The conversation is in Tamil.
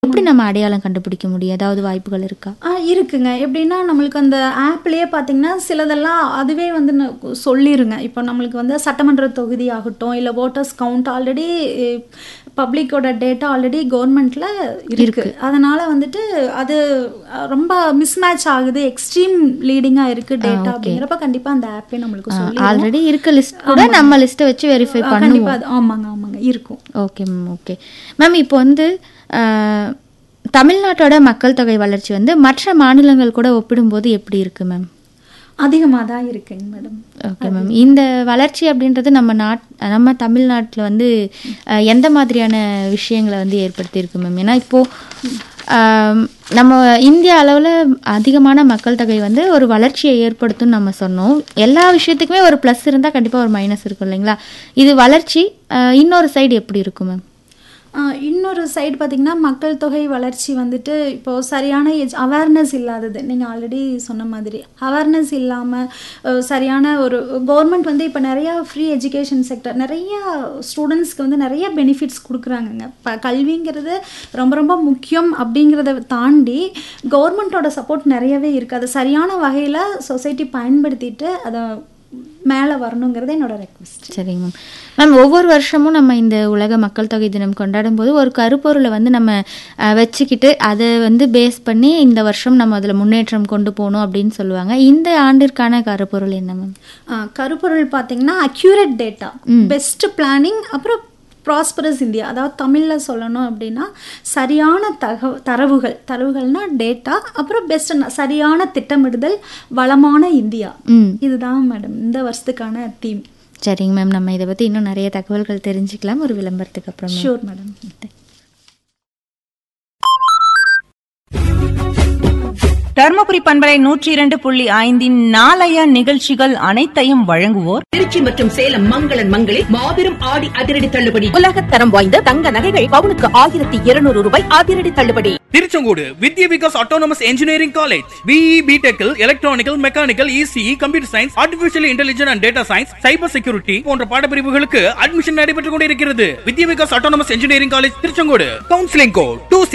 எப்படி நம்ம அடையாளம் கண்டுபிடிக்க முடியும் ஏதாவது வாய்ப்புகள் இருக்கா ஆ இருக்குங்க எப்படின்னா நம்மளுக்கு அந்த ஆப்லேயே பார்த்தீங்கன்னா சிலதெல்லாம் அதுவே வந்து ந- சொல்லிருங்க இப்போ நம்மளுக்கு வந்து சட்டமன்ற தொகுதி ஆகட்டும் இல்லை ஓட்டர்ஸ் கவுண்ட் ஆல்ரெடி பப்ளிக்கோட டேட்டா ஆல்ரெடி கவர்மெண்ட்ல இருக்கு அதனால வந்துட்டு அது அஹ், ரொம்ப மிஸ்மேட்ச் ஆகுது எக்ஸ்ட்ரீம் லீடிங்கா இருக்கு டேட்டா அப்படிங்கிறப்ப கண்டிப்பா அந்த ஆப்பே நம்மளுக்கு சொல்லி ஆல்ரெடி இருக்க லிஸ்ட் கூட நம்ம லிஸ்ட்டை வச்சு வெரிஃபை பண்ணுவோம் கண்டிப்பா அது- ஆமாங்க ஆமாங்க இருக்கும் ஓகே மேம் ஓகே மேம் இப்போ வந்து அஹ், தமிழ்நாட்டோட மக்கள் தொகை வளர்ச்சி வந்து மற்ற மாநிலங்கள் கூட ஒப்பிடும்போது எப்படி இருக்கு மேம் அதிகமாக தான் இருக்குங்க மேடம் ஓகே மேம் இந்த வளர்ச்சி அப்படின்றது நம்ம நாட் நம்ம தமிழ்நாட்டில் வந்து அஹ், எந்த மாதிரியான விஷயங்களை வந்து ஏற்படுத்தியிருக்கு மேம் ஏன்னா இப்போது ஆம், நம்ம இந்திய அளவில் அதிகமான மக்கள் தொகை வந்து ஒரு வளர்ச்சியை ஏற்படுத்தும்னு நம்ம சொன்னோம் எல்லா விஷயத்துக்குமே ஒரு ப்ளஸ் இருந்தால் கண்டிப்பாக ஒரு மைனஸ் இருக்கும் இல்லைங்களா இது வளர்ச்சி அஹ், இன்னொரு சைடு எப்படி இருக்கும் மேம் ஆஹ் இன்னொரு சைடு பார்த்தீங்கன்னா மக்கள் தொகை வளர்ச்சி வந்துட்டு இப்போ சரியான எஜ் அவேர்னஸ் இல்லாதது நீங்கள் ஆல்ரெடி சொன்ன மாதிரி அவேர்னஸ் இல்லாமல் சரியான ஒரு கவர்மெண்ட் வந்து இப்போ நிறையா ஃப்ரீ எஜுகேஷன் செக்டர் நிறையா ஸ்டூடெண்ட்ஸ்க்கு வந்து நிறைய பெனிஃபிட்ஸ் கொடுக்குறாங்கங்க இப்போ கல்விங்கிறது ரொம்ப ரொம்ப முக்கியம் அப்படிங்கிறத தாண்டி கவர்மெண்ட்டோட சப்போர்ட் நிறையவே இருக்குது அதை சரியான வகையில் சொசைட்டி பயன்படுத்திட்டு அதை மேலே வரணுங்கிறது என்னோட ரெக்வஸ்ட் சரிங்க மேம் மேம் ஒவ்வொரு வருஷமும் நம்ம இந்த உலக மக்கள் தொகை தினம் கொண்டாடும் போது ஒரு கருப்பொருளை வந்து நம்ம அஹ், வச்சுக்கிட்டு அதை வந்து பேஸ் பண்ணி இந்த வருஷம் நம்ம அதில் முன்னேற்றம் கொண்டு போகணும் அப்படின்னு சொல்லுவாங்க இந்த ஆண்டிற்கான கருப்பொருள் என்ன மேம் ஆ, கருப்பொருள் பார்த்தீங்கன்னா அக்யூரேட் டேட்டா பெஸ்ட் பிளானிங் அப்புறம் ப்ராஸ்பரஸ் இந்தியா அதாவது தமிழில் சொல்லணும் அப்படின்னா சரியான தக தரவுகள் தரவுகள்னா டேட்டா அப்புறம் பெஸ்ட் சரியான திட்டமிடுதல் வளமான இந்தியா ம் இதுதான் மேடம் இந்த வருஷத்துக்கான தீம் சரிங்க மேம் நம்ம இதை பற்றி இன்னும் நிறைய தகவல்கள் தெரிஞ்சுக்கலாம் ஒரு விளம்பரத்துக்கு அப்புறம் ma'am. ஷூர் மேடம் தர்மபுரி பண்பலை நூற்றி இரண்டு புள்ளி ஐந்தின் நாளைய நிகழ்ச்சிகள் அனைத்தையும் வழங்குவோர் திருச்சி மற்றும் சேலம் மங்களன் மங்களில் மாபெரும் ஆடி அதிரடி தள்ளுபடி உலகத் தரம் வாய்ந்த தங்க நகைகள் பவுனுக்கு ஆயிரத்தி இருநூறு ரூபாய் அதிரடி தள்ளுபடி Tiruchengode Vidya Vikas autonomous engineering college BE பிடெக்கில் electrical mechanical ECE computer science artificial intelligence and data science cyber security போன்ற பாடப்பிரிவுகளுக்கு அட்மிஷன் நடைபெற்றுக் கொண்டிருக்கிறது Vidya Vikas autonomous engineering college Tiruchengode counselling code two